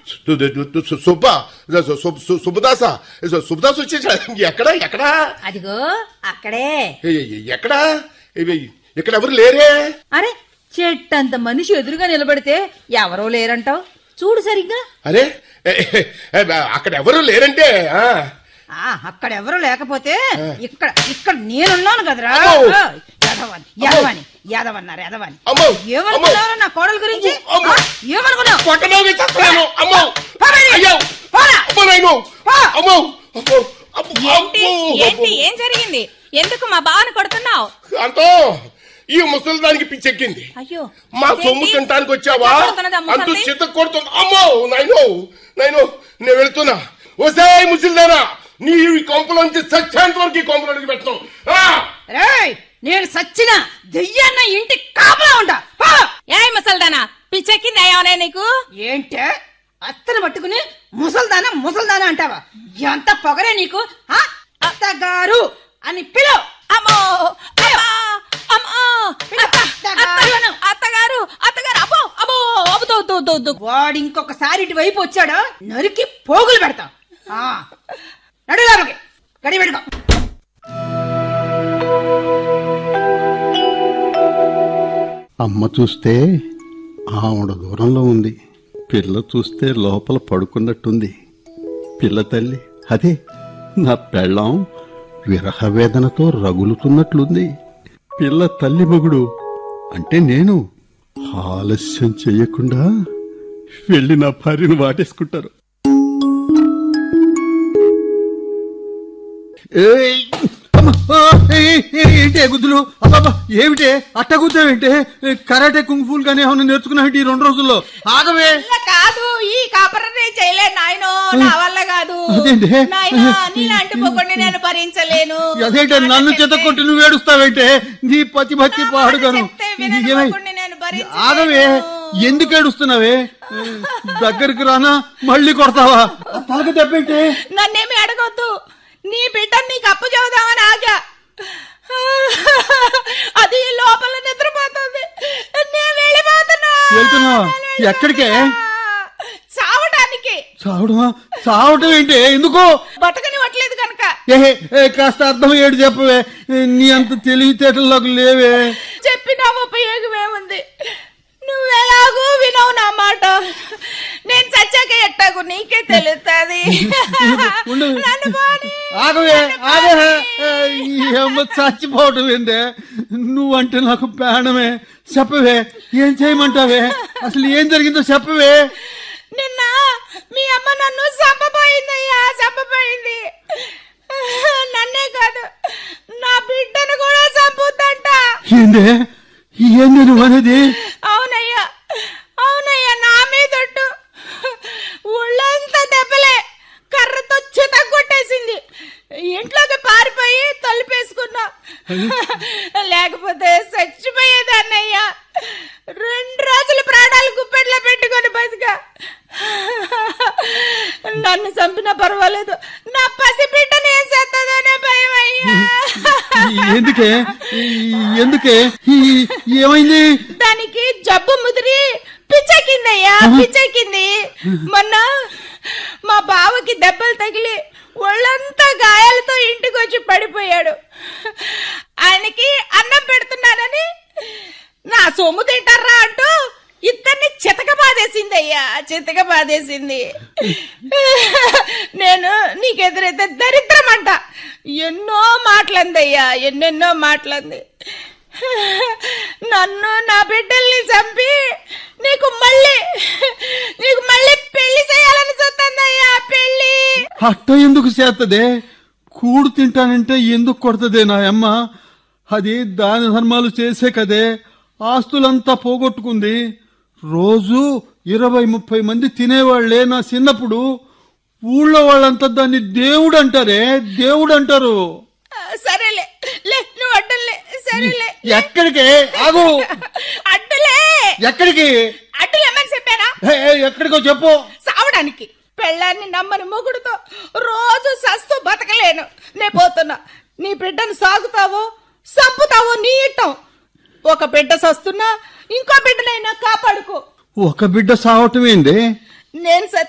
సు- సు- సు- సు- సుబ్బ సు- సు- సు- సుబ్బదాస సు- సుబ్బదాస్ వచ్చేసాడు ఎక్కడ ఎక్కడ అదిగో అక్కడే ఏ- ఏ- ఎక్కడ ఇవి- ఇక్కడ ఎవరు లేరే అరే చెట్టంత మనిషి ఎదురుగా నిలబడితే ఎవరో లేరంటావు చూడు సరిగ్గా అరే ఏ- ఏ- ఏ, అక్కడ ఎవరు లేరంటే ఆ. ఆ అక్కడ ఎవరు లేకపోతే ఇక్కడ ఇక్కడ నేనున్నాను కదరా అమ్మో! ఆ, యాదవని యాదవని యాదవన్నారు యాదవని అమ్మో! ఏమనుకున్నావు నా కోడల గురించి అమ్మో! ఆ, ఏమనుకున్నావు కొట్టడానికి చస్తున్నాను. అమ్మో పోరా! అయ్యో పోరా! అమ్మో నాయను పో! అమ్మో అమ్మో అమ్మో, ఏంటి అమ్మో, ఏంటి ఏం జరిగింది ఎందుకు మా బావని కొడుతున్నావు అంతో ఈ ముసలి దానికి పిచ్చెక్కింది అయ్యో మా అదేంటి? సొమ్ము తినడానికి వచ్చావా ఎట్లా కొడుతున్నది ఆ అంటూ ముసల్ది? చిత్త కొడుతుంది అమ్మో నాయను నాయను నేను వెళ్తున్నా వసే ముసలిదానా నీ ఈ కొంపలోంచి సత్యాంత వరకు ఈ కొంపలోకి పెట్టను ఆ! రేయ్ నేను సచ్చిన దెయ్యాన్న ఇంటి కాపలా ఉంటా ఏ ముసల్దానా పిచ్చెక్కింది ఏమనే నీకు ఏంటే అత్తను పట్టుకుని ముసల్దానా ముసల్దానా అంటావా ఎంత పొగరే నీకు ఆ? అత్తగారు అని పిలు అమ్మో అమ్మా, అమ్మా, అత్త, అత్తగారు అను. అత్త, అత్తగారు అత్తగారు అబ్బో అబ్బో అబ్బో వద్దు, వద్దు, వద్దు. వాడు ఇంకొకసారి ఇటు వైపు వచ్చాడో నరికి పోగులు పెడతాం ఆ, నడు లోపలికి గడి పెట్టుకో అమ్మ చూస్తే ఆవిడ దూరంలో ఉంది పిల్ల చూస్తే లోపల పడుకున్నట్టుంది పిల్ల తల్లి అదే నా పెళ్ళాం విరహ వేదనతో రగులుతున్నట్లుంది పిల్ల తల్లి మగుడు అంటే నేను ఆలస్యం చెయ్యకుండా వెళ్ళి నా భార్యను వాటేసుకుంటారు ఏయ్! అమ్మ! ఆ! ఏయ్! ఏయ్! ఏంటి గుద్దులు అబ్బబ్బా ఏమిటే అట్ట గుద్దావేంటే కరాటే కుంఫూల్ గానీ ఏమన్నా నేర్చుకున్నావు ఈ రెండు రోజుల్లో ఆగవే వల్ల కాదు ఈ కాపరనే చేయలే నాయనో నా వల్ల కాదు అదేంటి? నాయనా నీలాంటి పొగొండి నేను భరించలేను అదేంటే నన్ను చేత కొట్టి నువ్వు ఏడుస్తావేంటే నీ పతి భక్తి పాడుగాను చెప్తే వినని ఏమై- మొగుణ్ణి నేను భరించలేను. ఆగవే ఎందుకు ఏడుస్తున్నావే దగ్గరికి రానా మళ్ళీ కొడతావా తలకి దెబ్బేంటే నన్నేమి అడగొద్దు నీ బిడ్డ నీకు అప్పు చెబుదామని ఆగా అది లోపల నిద్రపోతుంది నేను వెళ్ళిపోతున్నా వెళ్తున్నావా? ఎక్కడికే? చావడానికి చావడమా చావటం ఏంటి ఎందుకో బతకనివ్వట్లేదు కనుక ఏహే ఏ, కాస్త అర్థం ఏడు చెప్పవే నీ అంత తెలివితేటల్లోకి లేవే చెప్పినా ఉపయోగం ఏముంది నువ్వెలాగూ వినవు నా మాట నేను చచ్చాక ఎట్టాగు నీకే తెలుస్తుంది ఉండు. నన్ను పోనీ. ఆగవే ఆగవే ఈ అమ్మ చచ్చిపోవటం ఏంటే నువ్వంటే నాకు ప్రాణమే చెప్పవే ఏం చేయమంటావే అసలు ఏం జరిగిందో చెప్పవే నిన్న మీ అమ్మ నన్ను చంపబోయిందయ్యా చంపబోయింది నన్నే కాదు నా బిడ్డను కూడా చంపుద్దంట ఏందే ఏంది నువ్వు అనేది అవునయ్యా అవునయ్యా నా మీదొట్టు ఒళ్ళంతా దెబ్బలే కర్రతో చిత కొట్టేసింది ఇంట్లోకి పారిపోయి తలుపేసుకున్నా లేకపోతే చచ్చిపోయేదాన్నయ్యా రెండు రోజులు ప్రాణాలు గుప్పెట్లో పెట్టుకొని బతికా నన్ను చంపినా పర్వాలేదు నా పసి బిడ్డని ఏం చేస్తుందనే భయం అయ్యా ఎందుకే ఈ- ఎందుకే ఈ- ఏమైంది దానికి జబ్బు ముదిరి పిచ్చెక్కిందయ్యా పిచ్చెక్కింది మొన్న మా బావకి దెబ్బలు తగిలి ఒళ్ళంతా గాయాలతో ఇంటికి వచ్చి పడిపోయాడు ఆయనకి అన్నం పెడుతున్నానని నా సొమ్ము తింటారా అంటూ ఇద్దరిని చితక బాధేసిందయ్యా చితక బాధేసింది నేను నీకెదురైతే దరిద్రం అంట ఎన్నో మాటలందయ్యా ఎన్నెన్నో మాటలంది నన్ను నా బిడ్డల్ని చంపి నీకు మళ్ళీ నీకు మళ్ళీ పెళ్లి చేయాలని చూస్తుందయ్యా పెళ్లి అట్ట ఎందుకు చేస్తదే కూడు తింటానంటే ఎందుకు కొడుతుందే నా అమ్మ అది దాన ధర్మాలు చేసే కదే ఆస్తులంతా పోగొట్టుకుంది రోజు ఇరవై ముప్పై మంది తినేవాళ్లే నా చిన్నప్పుడు ఊళ్ళో వాళ్ళంతా దాన్ని దేవుడు అంటారే దేవుడు అంటారు ఆ, సరేలే లే నువ్వు అడ్డులే సరేలే ఎక్కడికి ఆగు అడ్డులే ఎక్కడికి అడ్డులేమని చెప్పానా ఏ, ఏ, ఎక్కడికో చెప్పు సావడానికి పెళ్ళాన్ని నమ్మని మొగుడుతో రోజు సస్తూ బతకలేను నే పోతున్నా నీ బిడ్డను సాగుతావో సంపుతావో నీ ఇట్టం ఒక బిడ్డ సస్తున్నా ఇంకో బిడ్డనైనా కాపాడుకో ఒక బిడ్డ సావటం ఏంది నేను